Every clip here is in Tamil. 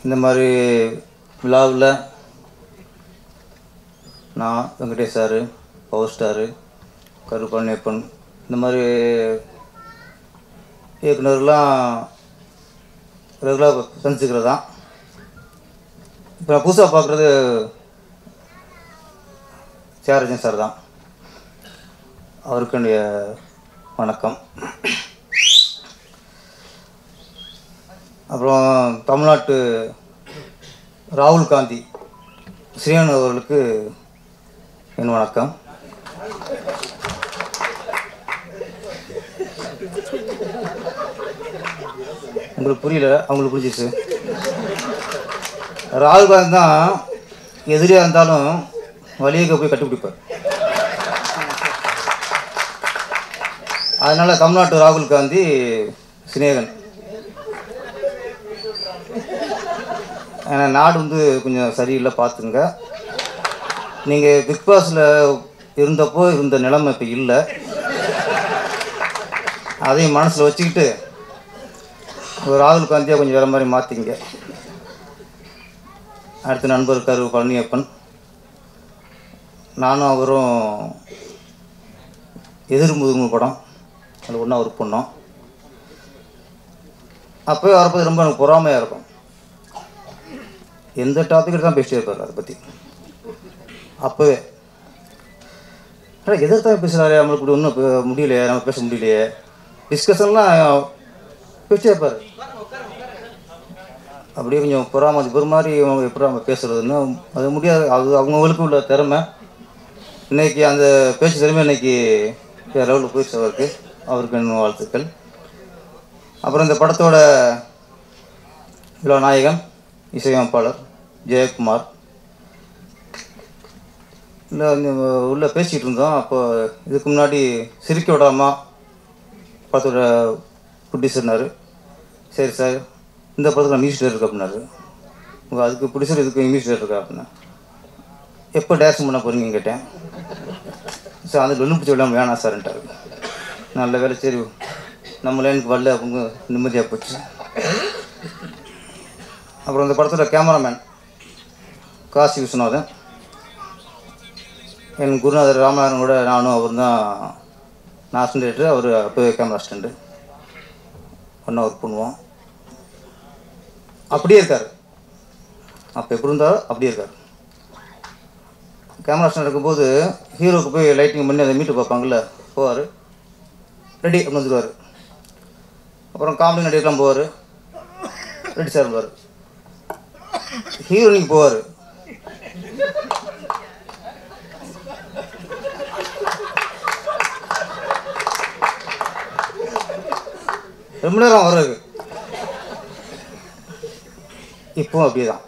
இந்த மாதிரி விழாவில் நான் Venkatesh sir power star Karuppannappan இந்த மாதிரி இயக்குனர்லாம் ரெகுலராக சந்திச்சுக்கிறது தான் இப்போ நான் புதுசாக பார்க்குறது சேரஜன் சார் தான் அவருக்கு என்னுடைய வணக்கம் அப்புறம் தமிழ்நாட்டு ராகுல் காந்தி ஸ்ரீனு அவர்களுக்கு என் வணக்கம் உங்களுக்கு புரியல அவங்களுக்கு புரிஞ்சிச்சு ராகுல் காந்தி தான் எதிரியாக இருந்தாலும் வழியக போய் கட்டுப்பிடிப்பார் அதனால தமிழ்நாட்டு ராகுல் காந்தி சிநேகன் ஏன்னா நாடு வந்து கொஞ்சம் சரியில்லை பார்த்துங்க நீங்கள் பிக் பாஸில் இருந்தப்போ இருந்த நிலைமை இப்போ இல்லை அதையும் மனசில் வச்சுக்கிட்டு ஒரு ராகுல் காந்தியாக கொஞ்சம் வேறு மாதிரி மாற்றிங்க அடுத்த நண்பர் இருக்கார் பழனியப்பன் நானும் அவரும் எதிர் முதுகு படம் அது ஒன்றா ஒர்க் பண்ணோம் அப்போயே வரப்போது ரொம்ப எனக்கு பொறாமையாக இருக்கும் எந்த டாபிக் தான் பேசிட்டே இருப்பார் அதை பற்றி அப்போவே ஆனால் எதிர்த்தான் பேசுகிறாரு நம்மளுக்கு இப்படி ஒன்றும் முடியலையே நம்ம பேச முடியலையே டிஸ்கஷன்லாம் பேசிட்டே இருப்பார் அப்படியே கொஞ்சம் பொறாம ஒரு மாதிரி அவங்க எப்படி அவங்க பேசுறதுன்னு அது முடியாது அது அவங்கவுங்களுக்கு உள்ள திறமை இன்னைக்கு அந்த பேச்சு திறமை இன்னைக்கு வேறு லெவலில் போயிடுச்சு அவருக்கு அவருக்கு இன்னும் வாழ்த்துக்கள் அப்புறம் இந்த படத்தோட விழா நாயகன் இசையமைப்பாளர் ஜெயக்குமார் இல்லை உள்ளே பேசிகிட்டு இருந்தோம் அப்போ இதுக்கு முன்னாடி சிரிக்க விடாமா படத்தோட ப்ரொடியூசர்னாரு சரி சார் இந்த படத்தில் மியூசிக் இருக்கு அப்படின்னாரு உங்கள் அதுக்கு ப்ரொடியூசர் இதுக்கு மியூசிக் இருக்கா அப்படின்னா எப்போ டேரக்ஷன் பண்ண போகிறீங்கன்னு கேட்டேன் சார் அந்த லொல்லு பிடிச்ச விடாமல் வேணாம் சார்ன்ட்டாரு நல்ல வேலை சரி நம்ம லைனுக்கு வரல அவங்க நிம்மதியாக போச்சு அப்புறம் இந்த படத்தோட கேமராமேன் காசி விஸ்வநாதன் என் குருநாதர் ராமநாதன் கூட நானும் அவர் தான் நான் அசிஸ்டன்ட் அவர் அப்போவே கேமரா அசிஸ்டண்ட்டு ஒன்றா ஒர்க் பண்ணுவோம் அப்படியே இருக்கார் அப்போ எப்படி இருந்தாரோ அப்படியே இருக்கார் கேமரா அசிஸ்டன்ட் இருக்கும்போது ஹீரோக்கு போய் லைட்டிங் பண்ணி அதை மீட்டு பார்ப்பாங்கல்ல போவார் ரெடி அப்படின்னு வந்துடுவார் அப்புறம் காமெடி நடிகர்லாம் போவார் ரெடி சார் வருவார் ஹீரோனிக்கு போவார் ரொம்ப நேரம் வர்றது இப்போவும் அப்படியே தான்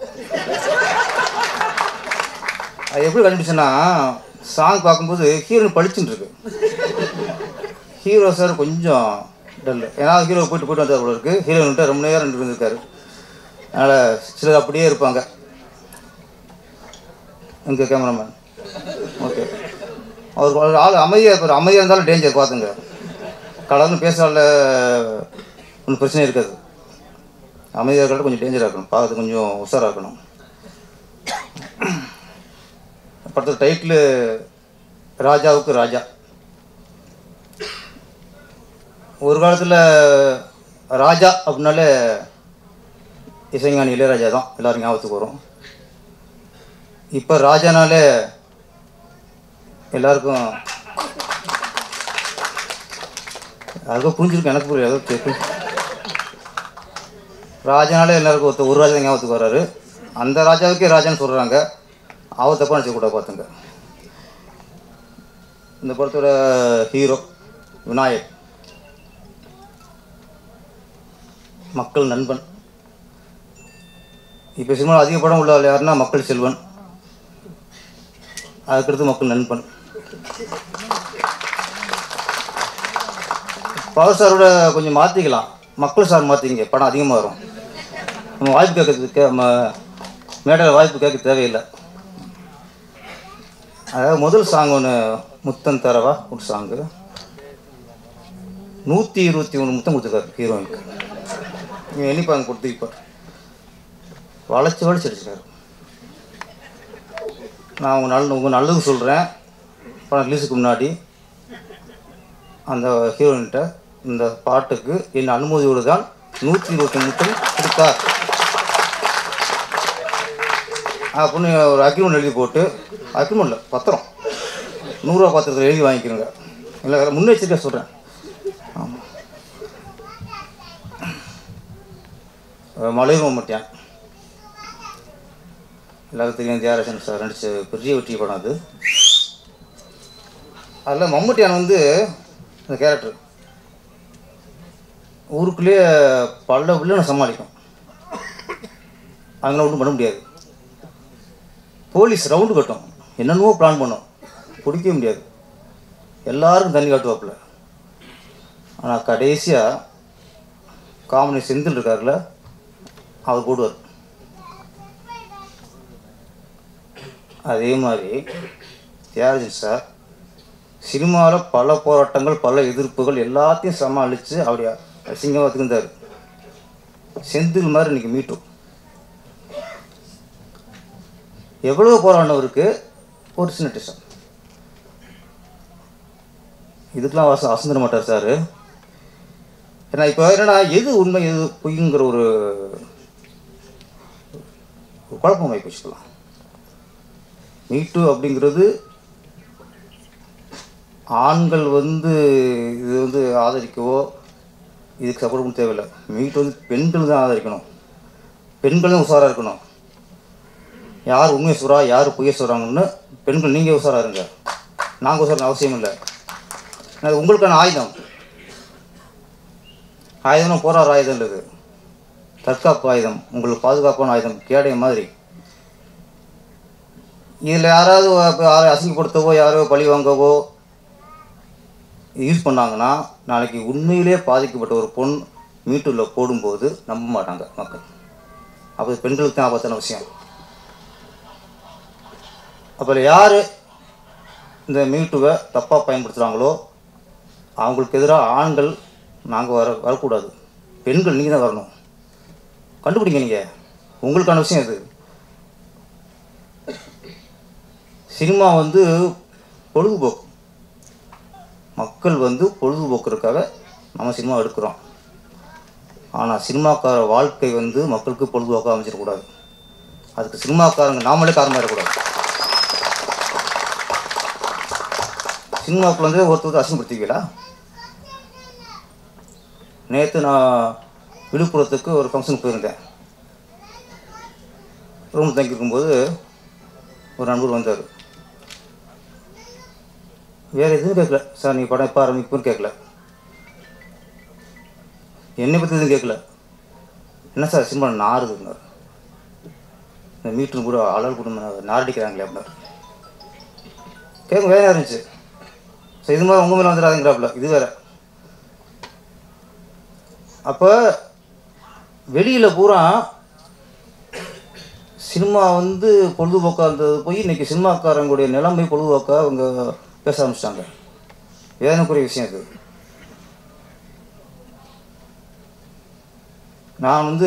அது எப்படி கண்டுபிடிச்சேன்னா சாங் பார்க்கும்போது ஹீரோயின் பளிச்சுன்னு இருக்கு ஹீரோ சார் கொஞ்சம் டல் ஏன்னா ஹீரோ போயிட்டு போயிட்டு வந்தார் போல இருக்கு ஹீரோயின்ட்ட ரொம்ப நேரம் இருந்திருக்காரு அதனால் சிலர் அப்படியே இருப்பாங்க எங்கள் கேமராமேன் ஓகே அவர் ஒரு ஆள் அமைதியாக இருப்பார் அமைதியாக இருந்தாலும் டேஞ்சர் பார்த்துங்க கலர்னு பேசால ஒன்றும் பிரச்சனை இருக்காது அமைதியாக இருக்கிறது கொஞ்சம் டேஞ்சராக இருக்கணும் பார்க்கறது கொஞ்சம் உஷாராக இருக்கணும் படத்தோட டைட்டில் ராஜாவுக்கு ராஜா ஒரு காலத்தில் ராஜா அப்படின்னாலே இசைஞானி இளையராஜா தான் எல்லாரும் ஞாபகத்துக்கு வரும் இப்போ ராஜானாலே எல்லாருக்கும் யாருக்கும் புரிஞ்சிருக்கு எனக்கு புரியல ஏதோ கேட்கு ராஜானாலே எல்லாருக்கும் ஒருத்தர் ஒரு ராஜா தான் ஞாபகத்துக்கு வர்றாரு அந்த ராஜாவுக்கே ராஜான்னு சொல்கிறாங்க அவர் தப்பாக நினச்சக்கூடாது பார்த்துங்க இந்த படத்தோட ஹீரோ விநாயக் மக்கள் நண்பன் இப்போ சினிமாவில் அதிக படம் உள்ள ஆள் யாருன்னா மக்கள் செல்வன் அதுக்கடுத்து மக்கள் நண்பன் பவர் ஸ்டாரோட கொஞ்சம் மாற்றிக்கலாம் மக்கள் ஸ்டார் மாற்றிங்க படம் அதிகமாக வரும் நம்ம வாய்ப்பு கேட்கறதுக்கு நம்ம மேடையில் வாய்ப்பு கேட்க தேவையில்லை அதாவது முதல் சாங் ஒன்று முத்தம் தரவா ஒரு சாங்கு நூற்றி இருபத்தி ஒன்று முத்தம் கொடுத்துருக்காரு ஹீரோயினுக்கு நீங்கள் எண்ணிப்பாங்க கொடுத்துருப்பார் வளைச்சி வளைச்சி அடிச்சிட்டாரு நான் உங்கள் நல்ல உங்கள் நல்லது சொல்கிறேன் படம் ரிலீஸுக்கு முன்னாடி அந்த ஹீரோயின்கிட்ட இந்த பாட்டுக்கு என் அனுமதியோடு தான் நூற்றி இருபத்தி முத்தம் கொடுத்தார் அப்படின்னு ஒரு அக்ரிமெண்ட் எழுதி போட்டு அக்ரிமெண்ட் இல்லை பத்திரம் நூறுரூவா பத்திரத்தில் எழுதி வாங்கிக்கிறோங்க இல்லை வேறு முன்னெச்சரிக்கையாக சொல்கிறேன் ஆமாம் மலையூர் மம்முட்டியான் எல்லாருக்கும் தெரியும் தியாகராஜன் சார் நடித்த பெரிய வெற்றி படம் அது அதில் மம்முட்டியான் வந்து அந்த கேரக்டர் ஊருக்குள்ளேயே பல வில்லனை சமாளிக்கும் அதெல்லாம் ஒன்றும் பண்ண முடியாது போலீஸ் ரவுண்டு கட்டும் என்னென்னவோ பிளான் பண்ணும் பிடிக்கவே முடியாது எல்லாருக்கும் தண்ணி காட்டுவாப்புல ஆனால் கடைசியாக காமெடி செந்தில் இருக்கார்ல அவர் போடுவார் அதே மாதிரி தியாகராஜன் சார் சினிமாவில் பல போராட்டங்கள் பல எதிர்ப்புகள் எல்லாத்தையும் சமாளித்து அப்படி அசிங்கமாக இருந்தார் செந்தில் மாதிரி இன்னைக்கு மீட்டும் எவ்வளோ போராடினவருக்கு ஒரு சின்ன டிஷன் இதுக்கெலாம் வச அசந்துட மாட்டார் சார் ஏன்னா இப்போ என்னன்னா எது உண்மை எது பொய்ங்கிற ஒரு ஒரு குழப்பம் ஆகி போச்சுக்கலாம் மீட்டு அப்படிங்கிறது ஆண்கள் வந்து இது வந்து ஆதரிக்கவோ இதுக்கு சப்போர்ட் பண்ண தேவையில்லை மீட் வந்து பெண்கள் தான் ஆதரிக்கணும் பெண்கள் தான் உஷாராக இருக்கணும் யார் உண்மையை சொல்கிறா யார் பொய்யை சொல்கிறாங்கன்னு பெண்கள் நீங்கள் உஷாராக இருங்க நாங்கள் உஷாரம் அவசியம் இல்லை அது உங்களுக்கான ஆயுதம் ஆயுதம்னா போராட ஆயுதம் இல்லை இது தற்காப்பு ஆயுதம் உங்களுக்கு பாதுகாப்பான ஆயுதம் கேடைய மாதிரி இதில் யாராவது இப்போ யாரை அசிங்கப்படுத்தவோ யாரோ பழி வாங்கவோ யூஸ் பண்ணாங்கன்னா நாளைக்கு உண்மையிலே பாதிக்கப்பட்ட ஒரு பொண் மீட்டூரில் போடும்போது நம்ப மாட்டாங்க மக்கள் அப்போ இது பெண்களுக்கு தான் ஆபத்தான விஷயம் அப்போ யார் இந்த மீட்டுவை தப்பாக பயன்படுத்துகிறாங்களோ அவங்களுக்கு எதிராக ஆண்கள் நாங்கள் வர வரக்கூடாது பெண்கள் நீங்கள் தான் வரணும் கண்டுபிடிங்க நீங்கள் உங்களுக்கான விஷயம் இது சினிமா வந்து பொழுதுபோக்கு மக்கள் வந்து பொழுதுபோக்குறதுக்காக நம்ம சினிமா எடுக்கிறோம் ஆனால் சினிமாக்கார வாழ்க்கை வந்து மக்களுக்கு பொழுதுபோக்காக அமைச்சிடக்கூடாது அதுக்கு சினிமாக்காரங்க நாமளே காரணமாக இருக்கக்கூடாது சினிமாக்குள்ள வந்து ஒருத்தர் அசிங்கப்படுத்திக்கலா நேற்று நான் விழுப்புரத்துக்கு ஒரு ஃபங்க்ஷனுக்கு போயிருந்தேன் ரூம் தங்கியிருக்கும்போது ஒரு நண்பர் வந்தார் வேறு எதுவும் கேட்கல சார் நீங்கள் படம் எப்போ ஆரம்பிக்கும்னு கேட்கல என்னை பற்றி எதுவும் கேட்கல என்ன சார் சினிமா நாறுதுங்க இந்த மீட்டர் கூட அழல் குடும்பம் நாரடிக்கிறாங்களே அப்படின்னாரு கேட்க வேலையாக இருந்துச்சு ஸோ இது மாதிரி உங்கள் மேலே வந்துடாதுங்கிறாப்புல இது வேற அப்போ வெளியில் பூரா சினிமா வந்து பொழுதுபோக்காக இருந்தது போய் இன்னைக்கு சினிமாக்காரங்களுடைய நிலைமை பொழுதுபோக்காக அவங்க பேச ஆரம்பிச்சிட்டாங்க வேதனைக்குரிய விஷயம் இது நான் வந்து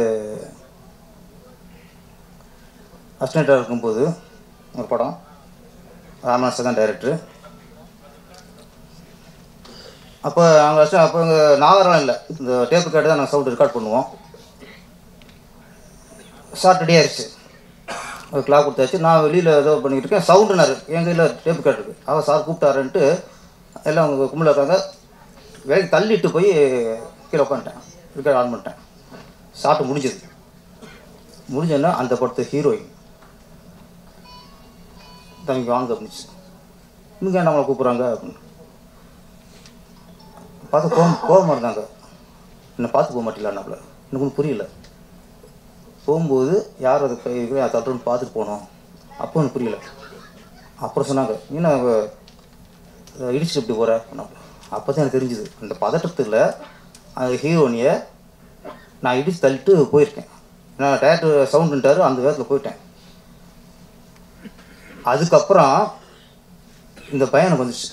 அசிஸ்டண்ட்டாக இருக்கும்போது ஒரு படம் ராமநாசன் தான் டைரக்டர் அப்போ நாங்கள் ஃபஸ்ட்டு அப்போ இங்கே நாகரம் இல்லை இந்த டேப்பு கேட்டு தான் நாங்கள் சவுண்ட் ரெக்கார்ட் பண்ணுவோம் ஷார்ட் ரெடி ஆயிடுச்சு ஒரு கிளாக் கொடுத்தாச்சு நான் வெளியில் ஏதோ பண்ணிக்கிட்டு இருக்கேன் சவுண்டுனாரு என் கையில் டேப்பு கேட்டுருக்கு அவர் சார் கூப்பிட்டாருன்ட்டு எல்லாம் அவங்க கும்பலில் இருக்காங்க வேலைக்கு தள்ளிட்டு போய் கீழே உட்காந்துட்டேன் ரெக்கார்ட் ஆன் பண்ணிட்டேன் ஷார்ட் முடிஞ்சது முடிஞ்சோன்னா அந்த படத்து ஹீரோயின் தம்பிக்கு வாங்க அப்படின்னுச்சு இங்கே நம்மளை கூப்பிட்றாங்க அப்படின்னு பார்த்து கோவம் கோபமாக இருந்தாங்க என்னை பார்த்து போக மாட்டீங்களான்னாப்புல எனக்கு ஒன்றும் புரியல போகும்போது யார் அது கை தட்டுன்னு பார்த்துட்டு போனோம் அப்போ எனக்கு புரியல அப்புறம் சொன்னாங்க நீ நான் இடிச்சுட்டு இப்படி போகிற அப்போ தான் எனக்கு தெரிஞ்சுது அந்த பதட்டத்தில் அந்த ஹீரோனியை நான் இடிச்சு தள்ளிட்டு போயிருக்கேன் நான் டேரக்டர் சவுண்டுன்ட்டாரு அந்த வேகத்தில் போயிட்டேன் அதுக்கப்புறம் இந்த பையன் எனக்கு வந்துச்சு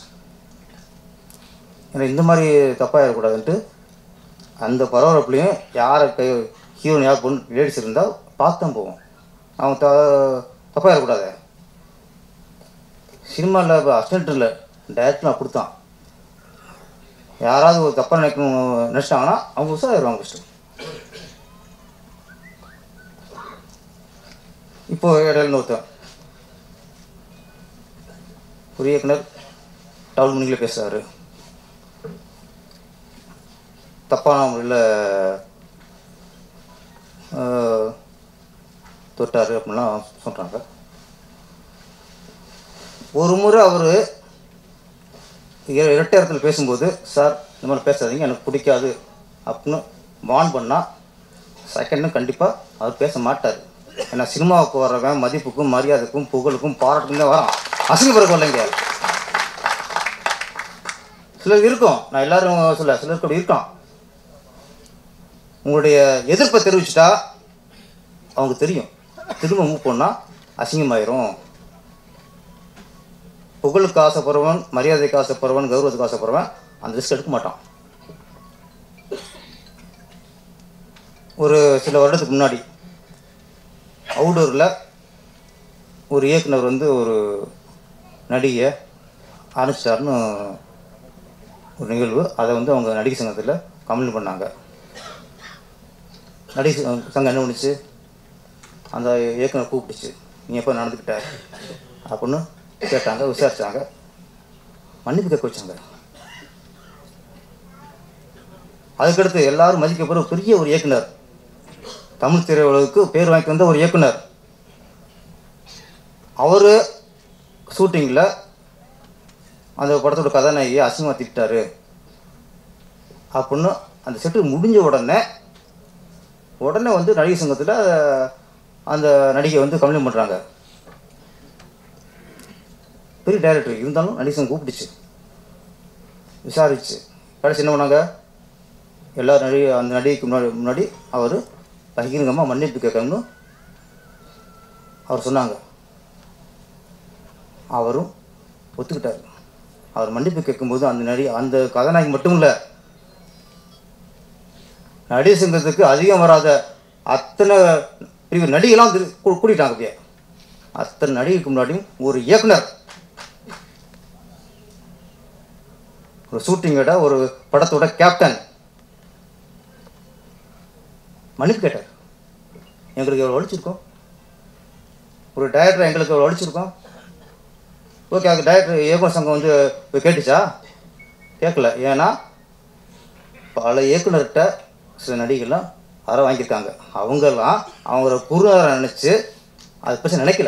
ஏன்னா இந்த மாதிரி தப்பாக இருக்கக்கூடாதுன்ட்டு அந்த பரபரப்புலையும் யாரை கை ஹீரோன் யார் பொண்ணு லேடிஸ் இருந்தால் பார்த்து தான் போவோம் அவன் த தப்பாக இருக்கக்கூடாது சினிமாவில் இப்போ அசிஸ்டன்ட் இல்லை டேரக்டர் அப்படித்தான் யாராவது ஒரு தப்பாக நினைக்கணும் நினச்சிட்டாங்கன்னா அவங்க உஷாராயிருவாங்க ஃபஸ்ட்டு இப்போ இடையில ஒருத்தன் ஒரு இயக்குனர் டவுல் மணிக்கில் பேசுகிறாரு தப்பான முறையில் தொட்டார் அப்படின்லாம் சொல்கிறாங்க ஒரு முறை அவர் இரட்டை இடத்துல பேசும்போது சார் இந்த மாதிரி பேசாதீங்க எனக்கு பிடிக்காது அப்படின்னு வான் பண்ணால் செகண்டும் கண்டிப்பாக அவர் பேச மாட்டார் ஏன்னா சினிமாவுக்கு வர்றவன் மதிப்புக்கும் மரியாதைக்கும் புகழுக்கும் பாராட்டுக்கும் தான் வரான் அசிங்கப்படுறது இல்லைங்க சிலர் இருக்கும் நான் எல்லாரும் சொல்ல சிலருக்கு அப்படி இருக்கான் உங்களுடைய எதிர்ப்பை தெரிவிச்சிட்டா அவங்க தெரியும் திரும்ப மூவ் பண்ணால் அசிங்கமாயிரும் புகழுக்கு ஆசைப்படுறவன் மரியாதைக்கு ஆசைப்படுறவன் கௌரவத்துக்கு ஆசைப்படுறவன் அந்த ரிஸ்க் எடுக்க மாட்டான் ஒரு சில வருடத்துக்கு முன்னாடி அவுடோரில் ஒரு இயக்குனர் வந்து ஒரு நடிகை ஆரம்பிச்சிட்டாருன்னு ஒரு நிகழ்வு அதை வந்து அவங்க நடிகை சங்கத்தில் கம்ப்ளைண்ட் பண்ணாங்க நடிகை சங்க- சங்கம் என்ன பண்ணுச்சு அந்த இயக்குனர் கூப்பிட்டுச்சு நீ எப்போ நடந்துக்கிட்ட அப்படின்னு கேட்டாங்க விசாரிச்சாங்க மன்னிப்பு கேட்க வச்சாங்க அதுக்கடுத்து எல்லாரும் மதிக்கப்படுற பெரிய ஒரு இயக்குனர் தமிழ் திரையுலகுக்கு பேர் வாங்கி வந்த ஒரு இயக்குனர் அவர் ஷூட்டிங்கில் அந்த படத்தோட கதாநாயகியை அசிங்கமாக திட்டாரு அப்படின்னு அந்த செட்டு முடிஞ்ச உடனே உடனே வந்து நடிகை சங்கத்தில் அந்த நடிகை வந்து கம்ப்ளைண்ட் பண்ணுறாங்க பெரிய டைரக்டர் இருந்தாலும் நடிகை சங்கம் கூப்பிட்டுச்சு விசாரிச்சு கடைசி என்ன பண்ணாங்க எல்லா நடிகை அந்த நடிகைக்கு முன்னாடி முன்னாடி அவர் பகிரங்கமாக மன்னிப்பு கேட்கணும்னு அவர் சொன்னாங்க அவரும் ஒத்துக்கிட்டார் அவர் மன்னிப்பு கேட்கும்போது அந்த நடி அந்த கதாநாயகி மட்டும் இல்லை நடிகர் சங்கத்துக்கு அதிகம் வராத அத்தனை பிரிவு நடிகெல்லாம் வந்து கூ- கூட்டிட்டாங்க அப்படியே அத்தனை நடிகைக்கு முன்னாடியும் ஒரு இயக்குனர் ஒரு ஷூட்டிங்கோட ஒரு படத்தோட கேப்டன் மன்னிப்பு கேட்டார் எங்களுக்கு எவ்வளோ வலிச்சிருக்கோம் ஒரு டைரக்டர் எங்களுக்கு எவ்வளோ வலிச்சிருக்கோம் ஓகே அது டைரக்டர் இயக்குனர் சங்கம் வந்து போய் கேட்டுச்சா கேட்கல ஏன்னா பல இயக்குனர்கிட்ட சில நடிகர்லாம் அற வாங்கியிருக்காங்க அவங்கெல்லாம் அவங்கள குருநரை நினச்சி அதை பற்றி நினைக்கல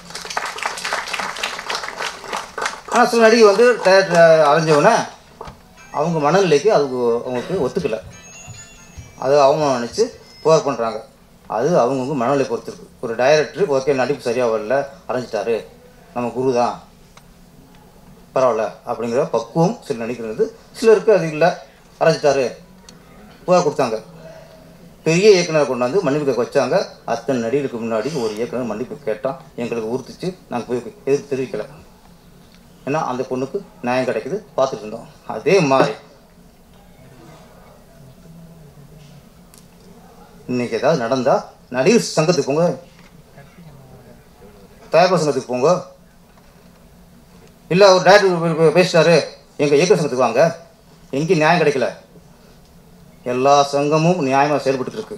ஆனால் சில நடிகை வந்து டேரக்டர் அரைஞ்சவொடனே அவங்க மனநிலைக்கு அதுக்கு அவங்களுக்கு ஒத்துக்கல அது அவங்க நினச்சி புகார் பண்ணுறாங்க அது அவங்கவுங்க மனநிலை பொறுத்திருக்கு ஒரு டைரக்டர் ஓகே நடிப்பு சரியாக வரல அரைஞ்சிட்டாரு நம்ம குரு தான் பரவாயில்ல அப்படிங்கிற பக்குவம் சில நடிக்கிறது சிலருக்கு அது இல்லை அரைஞ்சிட்டாரு புகார் கொடுத்தாங்க பெரிய இயக்குனரை கொண்டாந்து மன்னிப்பு கேட்க வச்சாங்க அத்தனை நடிகருக்கு முன்னாடி ஒரு இயக்குனர் மன்னிப்பு கேட்டான் எங்களுக்கு உறுத்துச்சு நாங்கள் போய் எதிர்ப்பு தெரிவிக்கலை ஏன்னா அந்த பொண்ணுக்கு நியாயம் கிடைக்குது பார்த்துட்டு இருந்தோம் அதே மாதிரி இன்னைக்கு ஏதாவது நடந்தா நடிகர் சங்கத்துக்கு போங்க தயாரிப்பாளர் சங்கத்துக்கு போங்க இல்லை ஒரு டேரக்டர் பேசிட்டாரு எங்கள் இயக்குனர் சங்கத்துக்கு வாங்க எங்கேயும் நியாயம் கிடைக்கல எல்லா சங்கமும் நியாயமாக செயல்பட்டு இருக்கு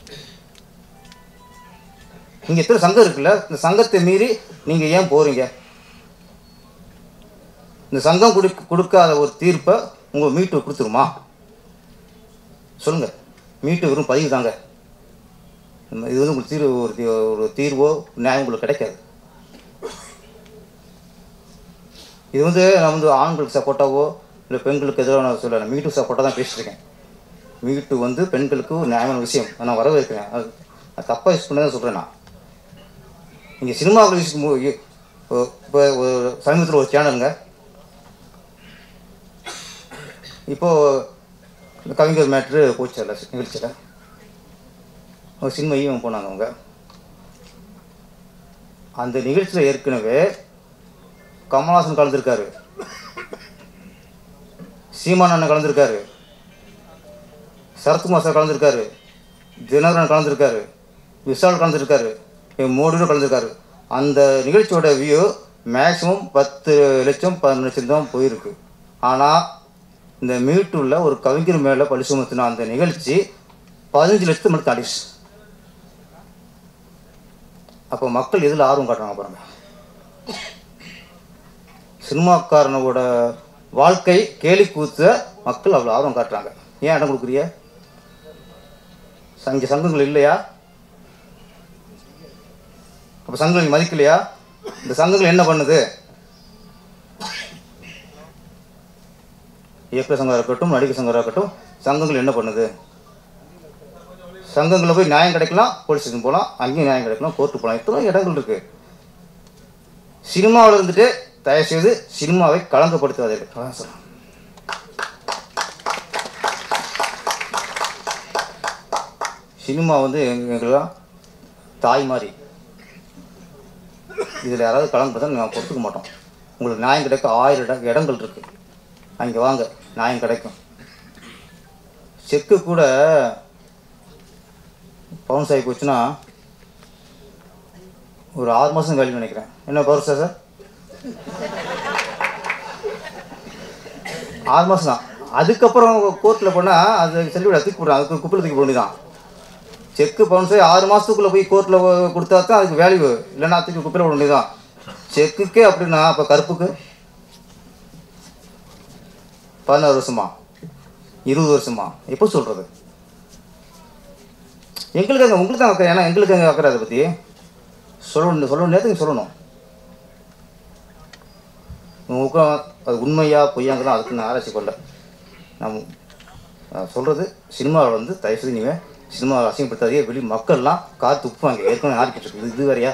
இங்கே எத்தனை சங்கம் இருக்குல்ல இந்த சங்கத்தை மீறி நீங்கள் ஏன் போகிறீங்க இந்த சங்கம் கொடு கொடுக்காத ஒரு தீர்ப்பை உங்கள் மீட்டு கொடுத்துருமா சொல்லுங்கள் மீட்டு வெறும் பதிவு தாங்க இது வந்து உங்களுக்கு தீர்வு ஒரு தீ- ஒரு தீர்வோ நியாயம் உங்களுக்கு கிடைக்காது இது வந்து நான் வந்து ஆண்களுக்கு சப்போர்ட்டாவோ இல்லை பெண்களுக்கு எதிராக நான் சொல்லலை மீட்டு சப்போர்ட்டாக தான் பேசியிருக்கேன் மீட்டு வந்து பெண்களுக்கு ஒரு நியாயமான விஷயம் அதை நான் வரவேற்கிறேன் அது அது தப்பாக யூஸ் பண்ணதான் சொல்கிறேன் நான் நீங்கள் சினிமாவில் யூஸ் இப்போ ஒரு சமீபத்தில் ஒரு சேனலுங்க இப்போது இந்த கவிஞர் மேட்ரு போச்சல நிகழ்ச்சியில் ஒரு சின்மையும் போனாங்க அவங்க அந்த நிகழ்ச்சியில் ஏற்கனவே கமல்ஹாசன் கலந்துருக்காரு சீமான் அண்ணன் கலந்துருக்காரு சரத்குமார் சார் கலந்துருக்காரு தினகரன் கலந்துருக்காரு விஷால் கலந்துருக்காரு மோடியும் கலந்துருக்காரு அந்த நிகழ்ச்சியோட வியூ மேக்ஸிமம் பத்து லட்சம் பதினஞ்சு லட்சம் தான் போயிருக்கு ஆனால் இந்த மீட்டுள்ள ஒரு கவிஞர் மேலே பழி சுமத்தின அந்த நிகழ்ச்சி பதினஞ்சு லட்சத்து மட்டும் தாண்டிச்சு அப்போ மக்கள் எதில் ஆர்வம் காட்டுறாங்க பாருங்க சினிமாக்காரனோட வாழ்க்கை கேலி கூத்த மக்கள் அவ்வளோ ஆர்வம் காட்டுறாங்க ஏன் இடம் கொடுக்குறிய சங்க சங்கங்கள் இல்லையா அப்போ சங்கங்கள் நீ மதிக்கலையா இந்த சங்கங்கள் என்ன பண்ணுது இயக்குநர் சங்கம் இருக்கட்டும் நடிகர் சங்கம் இருக்கட்டும் சங்கங்கள் என்ன பண்ணுது சங்கங்களில் போய் நியாயம் கிடைக்கலாம் போலீஸ் ஸ்டேஷன் போகலாம் அங்கேயும் நியாயம் கிடைக்கலாம் கோர்ட்டு போகலாம் இத்தனை இடங்கள் இருக்கு சினிமாவில் இருந்துட்டு தயவுசெய்து சினிமாவை களங்கப்படுத்தாதீர்கள் அதான் சொல்றேன். சினிமா வந்து எங்க- எங்களுக்கெல்லாம் தாய் மாதிரி இதில் யாராவது கலந்துதான் நான் பொறுத்துக்க மாட்டோம் உங்களுக்கு நியாயம் கிடைக்க ஆயிரம் இடம் இடங்கள் இருக்கு அங்கே வாங்க நியாயம் கிடைக்கும் செக்கு கூட பவுன்ஸ் ஆகி போச்சுன்னா ஒரு ஆறு மாதம் கழிவு நினைக்கிறேன் என்ன பவுன்ஸா சார் ஆறு மாதம் தான் அதுக்கப்புறம் கோர்ட்டில் போனால் அது செல்லுவிட தூக்கி போடுறான் அதுக்கு குப்பில் தூக்கி போட தான் செக்கு பவுன்ஸே ஆறு மாதத்துக்குள்ளே போய் கோர்ட்டில் கொடுத்தா தான் அதுக்கு வேல்யூ இல்லைன்னா தூக்கி குப்பில் போட வேண்டியதான் செக்குக்கே அப்படின்னா அப்போ கருப்புக்கு பதினாறு வருஷமா இருபது வருஷமா எப்போ சொல்கிறது எங்களுக்கு அங்கே உங்களுக்கு தான் அக்கறை ஏன்னா எங்களுக்கு அங்கே அக்கறை அதை பற்றி சொல்லணும் சொல்லணும் நேரத்துக்கு சொல்லணும் உங்களுக்கு அது உண்மையா பொய்யாங்கலாம் அதுக்கு நான் ஆராய்ச்சி கொள்ள நான் நான் சொல்கிறது சினிமாவில் வந்து தயவுசெய்து நீங்கள் சினிமாவை அசிங்கப்படுத்தாதே வெளி மக்கள்லாம் கார் துப்புவாங்க ஏற்கனவே ஆடிக்கிட்டு இருக்குது இது வேறையா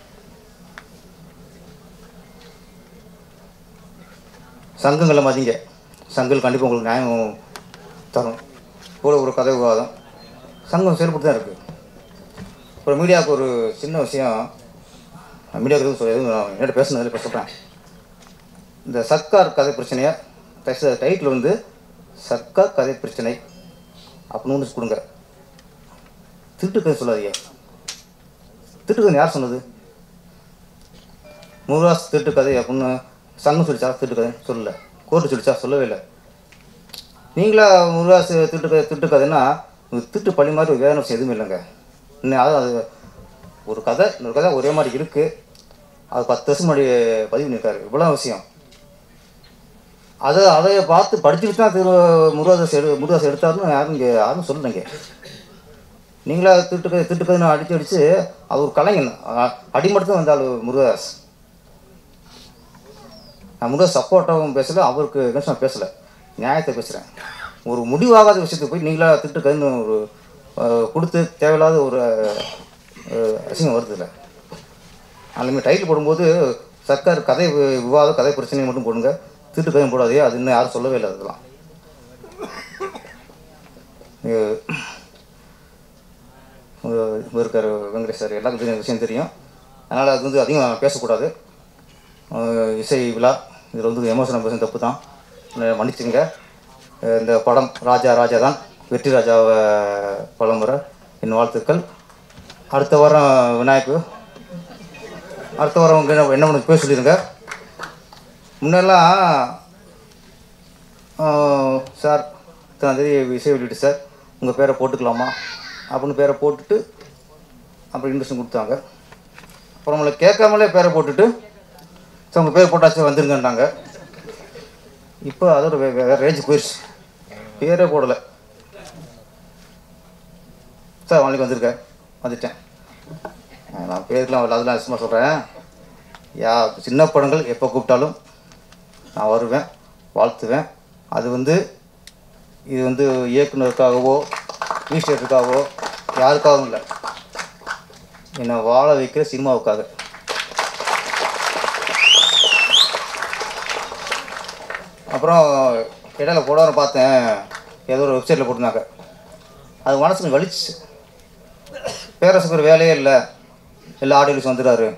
சங்கங்களை மதிங்க சங்கங்கள் கண்டிப்பாக உங்களுக்கு நியாயம் தரும் கூட ஒரு கதை விவாதம் சங்கம் செயல்பட்டு தான் இருக்குது அப்புறம் மீடியாவுக்கு ஒரு சின்ன விஷயம் மீடியாவுக்கு எதுவும் சொல்ல எதுவும் நான் என்னோட பேசுனதில் இப்போ சொல்கிறேன் இந்த சர்க்கார் கதை பிரச்சனையை டைட்டில் வந்து சர்க்கார் கதை பிரச்சனை அப்படின்னு ஒன்று கொடுங்க திருட்டு கதை சொல்லாதீங்க திருட்டு கதை யார் சொன்னது முருகாஸ் திருட்டு கதை அப்படின்னு சங்கம் சொல்லிச்சா திருட்டு கதை சொல்லல கோர்ட்டு சொல்லிச்சா சொல்லவே இல்லை நீங்களா முருகாஸ் திருட்டு கதை திருட்டு கதைன்னா உங்களுக்கு திருட்டு பழி மாதிரி ஒரு வேதனை விஷயம் எதுவும் இல்லைங்க இன்னும் அது அது ஒரு கதை இன்னொரு கதை ஒரே மாதிரி இருக்குது அது பத்து வருஷம் முன்னாடி பதிவு பண்ணியிருக்காரு இவ்வளோ விஷயம் அதை அதை பார்த்து படிச்சுட்டு தான் திரு முருகாதாஸ் எடு முருகாதாஸ் எடுத்தாருன்னு யாரும் இங்கே யாரும் சொல்லலைங்க நீங்களா திட்டு திட்டுக்கதுன்னு அடிச்சு அடிச்சு அவர் கலைஞன் அ- அடிமட்டத்தில் வந்தாள் முருகதாஸ் நான் முருகதாஸ் சப்போர்ட்டாகவும் பேசலை அவருக்கு எகென்ஸ்ட் நான் பேசலை நியாயத்தை பேசுகிறேன் ஒரு முடிவாகாத விஷயத்துக்கு போய் நீங்களா திட்டுக்கதுன்னு ஒரு அஹ், கொடுத்து தேவையில்லாத ஒரு அஹ், அசிங்கம் வருது இல்லை அதுலேயுமே டைட்டில் போடும்போது சர்க்கார் கதை வி- விவாதம் கதை பிரச்சனை மட்டும் போடுங்க திட்டு கதையும் போடாதே அது இன்னும் யாரும் சொல்லவே இல்லை அதெல்லாம் அஹ் அஹ் இருக்கார் வெங்கடேஷ் சார் எல்லாருக்கும் தெரிஞ்ச விஷயம் தெரியும் அதனால் அது வந்து அதிகம் நான் பேசக்கூடாது அஹ் இசை விழா இதில் வந்து எமோஷனல் பேசும் தப்பு தான் என்னை மன்னிச்சுங்க அஹ் இந்த படம் ராஜா ராஜா தான் வெற்றி ராஜாவை படம் வர என் வாழ்த்துக்கள் அடுத்த வாரம் விநாயக்கு அடுத்த வாரம் உங்க என்ன என்ன பண்ண பேச சொல்லிடுங்க முன்னெல்லாம் ஆஹ், சார் இத்தனாம் தேதி இசை வெளியிட்டு சார் உங்கள் பேரை போட்டுக்கலாமா அப்படின்னு பேரை போட்டுட்டு அப்புறம் இன்ட்ரெஸ்ட் கொடுத்தாங்க அப்புறம் நம்மளை கேட்காமலே பேரை போட்டுட்டு சார் உங்கள் பேர் போட்டாச்சு வந்துருங்கன்றாங்க இப்போ அதோட வே வேறு ரேஞ்சு போயிடுச்சு பேரே போடலை சார் நாளைக்கு வந்திருக்கேன் வந்துட்டேன் அஹ் நான் பேருக்குலாம் வரல அதெல்லாம் சும்மா சொல்கிறேன் யா சின்ன படங்கள் எப்போ கூப்பிட்டாலும் நான் வருவேன் வாழ்த்துவேன் அது வந்து இது வந்து இயக்குனருக்காகவோ மினிஸ்டருக்காகவோ யாருக்காகவும் இல்லை என்னை வாழ வைக்கிற சினிமாவுக்காக அப்புறம் இடையில போடார பார்த்தேன் ஏதோ ஒரு வெப்சைட்டில் போட்டிருந்தாங்க அது மனசுக்கு வலிச்சு பேரரசுக்கு ஒரு வேலையே இல்லை எல்லா ஆடியோஸ் வந்துடுறாரு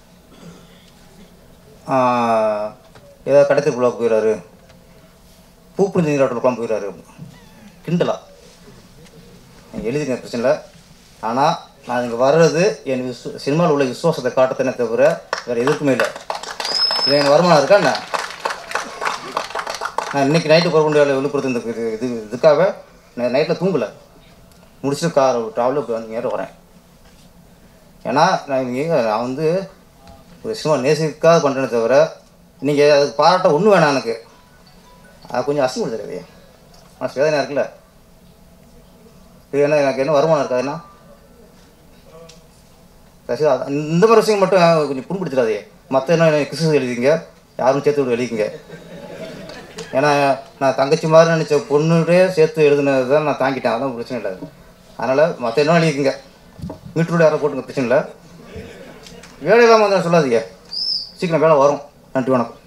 ஏதோ கடத்திற்குள்ளே போயிடுறாரு பூப்பு நீராட்டத்துக்குலாம் போயிடுறாரு கிண்டலா எழுதிங்க பிரச்சனை இல்லை ஆனால் நான் இங்கே வர்றது என் விசு சினிமாவில் உள்ள விசுவாசத்தை காட்டத்தனே தவிர வேறு எதுக்குமே இல்லை இது எனக்கு வருமானம் இருக்கா என்ன நான் இன்னைக்கு நைட்டு புறப்பண்டு விழுப்புரத்து இந்த இது இது இதுக்காக நான் நைட்டில் தூங்கலை முடிச்சுட்டு கார் ட்ராவலில் வந்து நேரம் வரேன் ஏன்னா நான் இங்கே நான் வந்து ஒரு சினிமா நேசிக்காத பண்ணுறேனே தவிர நீங்கள் அதுக்கு பாராட்ட ஒன்றும் வேணாம் எனக்கு அது கொஞ்சம் அசிங்கப்படுத்துறது மனசு வேதனை இருக்குல்ல இது என்ன எனக்கு என்ன வருமானம் இருக்காதுன்னா ரசிகா இந்த மாதிரி விஷயம் மட்டும் கொஞ்சம் புண்படுத்திடாதே மற்ற என்ன கிறிஸ்து எழுதிங்க யாரும் சேர்த்து விட்டு எழுதிங்க ஏன்னா நான் தங்கச்சி மாதிரி நினச்ச பொண்ணுகிட்டே சேர்த்து எழுதுனது தான் நான் தாங்கிட்டேன் அதான் பிரச்சனை இல்லை அதனால் மற்ற என்ன எழுதிக்கங்க மீட்டரோட யாரும் போட்டுங்க பிரச்சனை இல்லை வேலை இல்லாமல் வந்து சொல்லாதீங்க சீக்கிரம் வேலை வரும் நன்றி வணக்கம்